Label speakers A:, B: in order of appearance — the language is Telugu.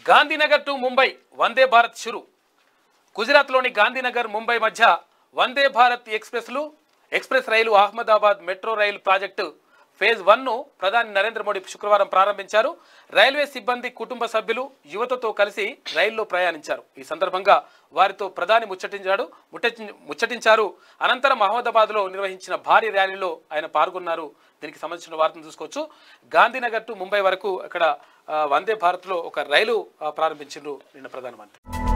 A: గాంధీనగర్ టు ముంబై వందే భారత్ షురు గుజరాత్లోని గాంధీనగర్ ముంబై మధ్య వందే భారత్ ఎక్స్ప్రెస్లు ఎక్స్ప్రెస్ రైలు అహ్మదాబాద్ మెట్రో రైలు ప్రాజెక్టు ఫేజ్ వన్ను ప్రధాని నరేంద్ర మోడీ శుక్రవారం ప్రారంభించారు రైల్వే సిబ్బంది కుటుంబ సభ్యులు యువతతో కలిసి రైల్లో ప్రయాణించారు ఈ సందర్భంగా వారితో ప్రధాని ముచ్చటించాడు ముట్టచి ముచ్చటించారు అనంతరం అహ్మదాబాద్లో నిర్వహించిన భారీ ర్యాలీలో ఆయన పాల్గొన్నారు దీనికి సంబంధించిన వార్తను చూసుకోవచ్చు గాంధీనగర్ టు ముంబై వరకు అక్కడ ఆ, వందే భారత్లో ఒక రైలు ఆ, ప్రారంభించిండ్రు నిన్న ప్రధానమంత్రి